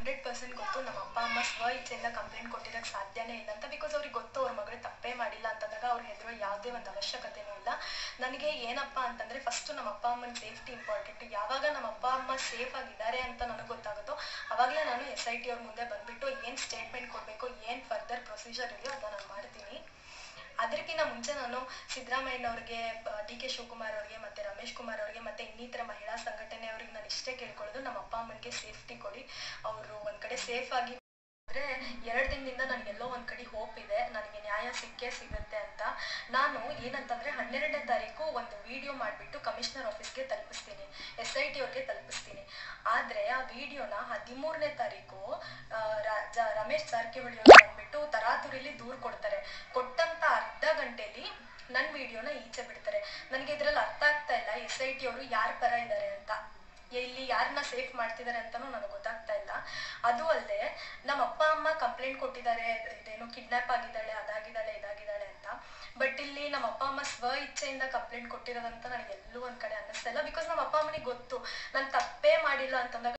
hundred percent ಗೊತ್ತು ನಮ್ಮ ಅಪ್ಪ ಅಮ್ಮ ಸ್ವ ಇಚ್ಛೆಯಿಂದ ಕಂಪ್ಲೇಂಟ್ ಕೊಟ್ಟಿರೋಕ್ಕೆ ಸಾಧ್ಯನೇ ಇಲ್ಲ ಅಂತ ಬಿಕಾಸ್ ಅವ್ರಿಗೆ ಗೊತ್ತು ಅವ್ರ ಮಗಳು ತಪ್ಪೇ ಮಾಡಿಲ್ಲ ಅಂತಂದಾಗ ಅವ್ರು ಹೆದರೋ ಯಾವುದೇ ಒಂದು ಅವಶ್ಯಕತೆನೂ ಇಲ್ಲ ನನಗೆ ಏನಪ್ಪ ಅಂತಂದರೆ ಫಸ್ಟು ನಮ್ಮ ಅಪ್ಪ ಅಮ್ಮನ ಸೇಫ್ಟಿ ಇಂಪಾರ್ಟೆಂಟ್ ಯಾವಾಗ ನಮ್ಮ ಅಪ್ಪ ಅಮ್ಮ ಸೇಫ್ ಆಗಿದ್ದಾರೆ ಅಂತ ನನಗೆ ಗೊತ್ತಾಗುತ್ತೋ ಅವಾಗಲೇ ನಾನು ಎಸ್ ಐ ಟಿ ಅವ್ರ ಮುಂದೆ ಬಂದುಬಿಟ್ಟು ಏನು ಸ್ಟೇಟ್ಮೆಂಟ್ ಕೊಡಬೇಕು ಏನು ಫರ್ದರ್ ಪ್ರೊಸೀಜರ್ ಇದೆಯೋ ಅದನ್ನ ನಾನು ಮಾಡ್ತೀನಿ ಅದಕ್ಕಿಂತ ಮುಂಚೆ ನಾನು ಸಿದ್ದರಾಮಯ್ಯನವ್ರಿಗೆ ಡಿ ಕೆ ಶಿವಕುಮಾರ್ ಅವ್ರಿಗೆ ಮತ್ತೆ ರಮೇಶ್ ಕುಮಾರ್ ಅವ್ರಿಗೆ ಮತ್ತೆ ಇನ್ನಿತರ ಮಹಿಳಾ ಸಂಘಟನೆ ಅವ್ರಿಗೆ ನಾನು ಇಷ್ಟೇ ಕೇಳ್ಕೊಳ್ಳೋದು ನಮ್ಮ ಅಪ್ಪ ಅಮ್ಮನಿಗೆ ಸೇಫ್ಟಿ ಕೊಡಿ ಅವರು ಒಂದ್ ಕಡೆ ಸೇಫ್ ಆಗಿ ಅಂದ್ರೆ ಎರಡು ದಿನದಿಂದ ನನಗೆಲ್ಲೋ ಒಂದ್ ಕಡೆ ಹೋಪ್ ಇದೆ ನನಗೆ ನ್ಯಾಯ ಸಿಕ್ಕೇ ಸಿಗುತ್ತೆ ಅಂತ ನಾನು ಏನಂತಂದ್ರೆ ಹನ್ನೆರಡನೇ ತಾರೀಕು ಒಂದು ವಿಡಿಯೋ ಮಾಡಿಬಿಟ್ಟು ಕಮಿಷನರ್ ಆಫೀಸ್ಗೆ ತಲುಪಿಸ್ತೀನಿ ಎಸ್ ಐ ಟಿ ಅವ್ರಿಗೆ ತಲುಪಿಸ್ತೀನಿ ಆದ್ರೆ ಆ ವಿಡಿಯೋನ ಹದಿಮೂರನೇ ತಾರೀಕು ಆ, ರ- ಜ- ರಮೇಶ್ ಜಾರಕಿಹೊಳಿ ಅವರು ಬಂದ್ಬಿಟ್ಟು ತರಾತುರಿಲಿ ದೂರ್ ಕೊಡ್ತಾರೆ ಕೊಟ್ಟಂತ ಅರ್ಧ ಗಂಟೆಲಿ ನನ್ನ ವಿಡಿಯೋನ ಈಚೆ ಬಿಡ್ತಾರೆ ನನಗೆ ಇದ್ರಲ್ಲಿ ಅರ್ಥ ಆಗ್ತಾ ಇಲ್ಲ ಎಸ್ ಐ ಟಿ ಅವರು ಯಾರ ಪರ ಇದ್ದಾರೆ ಅಂತ ಇಲ್ಲಿ ಯಾರನ್ನ ಸೇಫ್ ಮಾಡ್ತಿದ್ದಾರೆ ಅಂತಾನೂ ನನಗೆ ಗೊತ್ತಾಗ್ತಾ ಇಲ್ಲ ಅದು ಅಲ್ಲದೆ ನಮ್ಮ ಅಪ್ಪ ಅಮ್ಮ ಕಂಪ್ಲೇಂಟ್ ಕೊಟ್ಟಿದ್ದಾರೆ ಇದೇನೋ ಕಿಡ್ನಾಪ್ ಆಗಿದ್ದಾಳೆ ಅದಾಗಿದ್ದಾಳೆ ಇದಾಗಿದ್ದಾಳೆ ಅಂತ ಬಟ್ ಇಲ್ಲಿ ನಮ್ಮ ಅಪ್ಪ ಅಮ್ಮ ಸ್ವ ಇಚ್ಛೆಯಿಂದ ಕಂಪ್ಲೇಂಟ್ ಕೊಟ್ಟಿರೋದಂತ ನನಗೆ ಎಲ್ಲೂ ಒಂದ್ ಕಡೆ ಅನ್ನಿಸ್ತಾ ಇಲ್ಲ ಬಿಕಾಸ್ ನಮ್ಮ ಅಪ್ಪ ಅಮ್ಮನಿಗೆ ಗೊತ್ತು ನಾನು ತಪ್ಪೇ ಮಾಡಿಲ್ಲ ಅಂತಂದಾಗ